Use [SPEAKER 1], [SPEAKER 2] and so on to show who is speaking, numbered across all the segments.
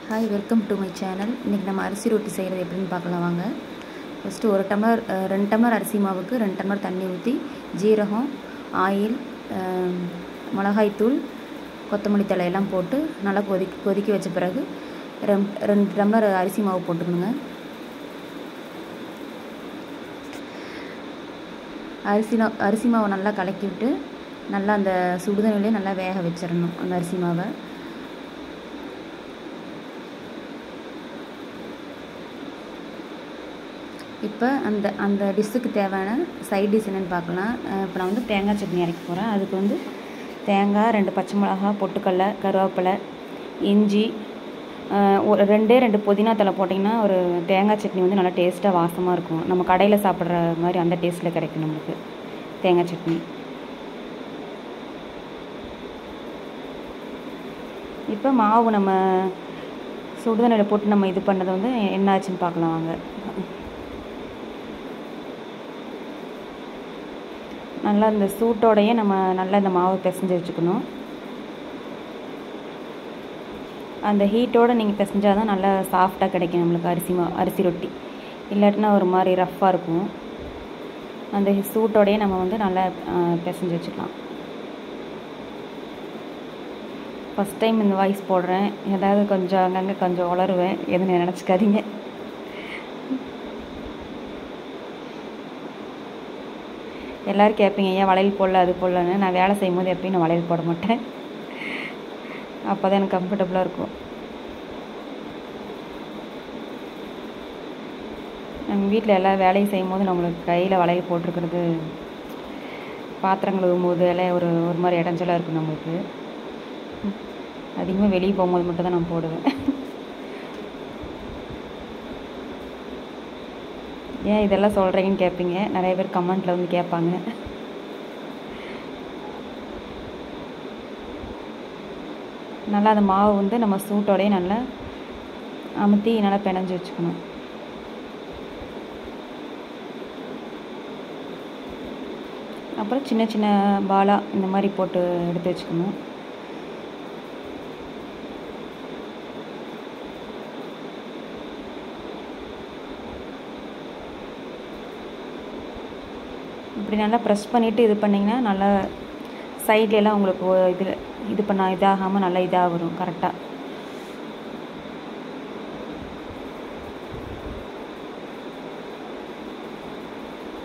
[SPEAKER 1] Hi welcome to my channel இன்றைக்கி நம்ம அரிசி ரொட்டி செய்கிறது எப்படின்னு பார்க்கலாம் வாங்க ஃபஸ்ட்டு ஒரு டம்ளர் அஹ், ரெண்டு டம்ளர் அரிசி மாவுக்கு ரெண்டு டம்ளர் தண்ணி ஊற்றி ஜீரகம் ஆயில் அஹ், மிளகாய்த்தூள் கொத்தமல்லி தழை எல்லாம் போட்டு நல்லா கொதி கொதிக்க வச்ச பிறகு ரெம் ரெண்டு டம்ளர் அரிசி மாவு போட்டுக்கணுங்க அரிசி நா- அரிசி மாவை நல்லா கலக்கி விட்டு நல்லா அந்த சுடுதண்ணிலே நல்லா வேக வச்சிடணும் அந்த அரிசி மாவை இப்போ அந்த அந்த டிஷ்ஷுக்கு தேவையான சைட் டிஷ் என்னென்னு பார்க்கலாம் இப்போ நான் வந்து தேங்காய் சட்னி அரைக்க போகிறேன் அதுக்கு வந்து தேங்காய் ரெண்டு பச்சை மிளகா பொட்டுக்கடலை கருவேப்பிலை இஞ்சி அஹ், ஒரு ரெண்டே ரெண்டு புதினா தழை போட்டிங்கன்னா ஒரு தேங்காய் சட்னி வந்து நல்லா டேஸ்ட்டாக வாசமாக இருக்கும் நம்ம கடையில் சாப்பிட்ற மாதிரி அந்த டேஸ்ட்டில் கிடைக்கும் நம்மளுக்கு தேங்காய் சட்னி இப்போ மாவு நம்ம சுடுதண்ணியில் போட்டு நம்ம இது பண்ணதை வந்து என்ன ஆச்சுன்னு பார்க்கலாம் வாங்க நல்லா இந்த சூட்டோடையே நம்ம நல்லா இந்த மாவை பிசைஞ்சு வச்சுக்கணும் அந்த ஹீட்டோடு நீங்கள் பிசைஞ்சால் தான் நல்லா சாஃப்டாக கிடைக்கும் நம்மளுக்கு அரிசி மா அரிசி ரொட்டி இல்லாட்டினா ஒரு மாதிரி ரஃப்பாக இருக்கும் அந்த சூட்டோடையே நம்ம வந்து நல்லா ஆ, பிசைஞ்சு வச்சுக்கலாம் ஃபஸ்ட் டைம் இந்த வாய்ஸ் போடுறேன் ஏதாவது கொஞ்சம் அங்கங்கே கொஞ்சம் உளருவேன் எதுன்னு நினச்சிக்காதீங்க எல்லோரும் கேட்பீங்க ஏன் வளையல் போடல அது போடலன்னு நான் வேலை செய்யும் போது எப்பயும் நான் வளையல் போட மாட்டேன் அப்போ தான் எனக்கு கம்ஃபர்டபுளாக இருக்கும் நம்ம வீட்டில் எல்லா வேலையும் செய்யும் போது நம்மளுக்கு கையில் வளையல் போட்டிருக்கிறது பாத்திரம் கழுவும் போது எல்லாம் ஒரு ஒரு மாதிரி இடைஞ்சலாக இருக்கும் நம்மளுக்கு அதிகமாக வெளியே போகும்போது மட்டும் தான் நான் போடுவேன் ஏன் இதெல்லாம் சொல்கிறீங்கன்னு கேட்பீங்க நிறைய பேர் கமெண்ட்டில் வந்து கேட்பாங்க நல்லா அந்த மாவு வந்து நம்ம சூட்டோடயே நல்லா அமுத்தி நல்லா பிணைஞ்சு வச்சுக்கணும் அப்புறம் சின்ன சின்ன பாலா இந்த மாதிரி போட்டு எடுத்து வச்சுக்கணும் இப்படி நல்லா ப்ரெஸ் பண்ணிவிட்டு இது பண்ணிங்கன்னா நல்லா சைட்ல எல்லாம் உங்களுக்கு ஒ- இது இது பண்ண இதாகாமல் நல்லா இதாக வரும் கரெக்டாக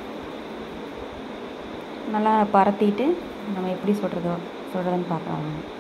[SPEAKER 1] நல்லா பரத்திட்டு நம்ம எப்படி சொல்கிறதோ சொல்கிறதுன்னு பார்க்கலாம் வாங்க.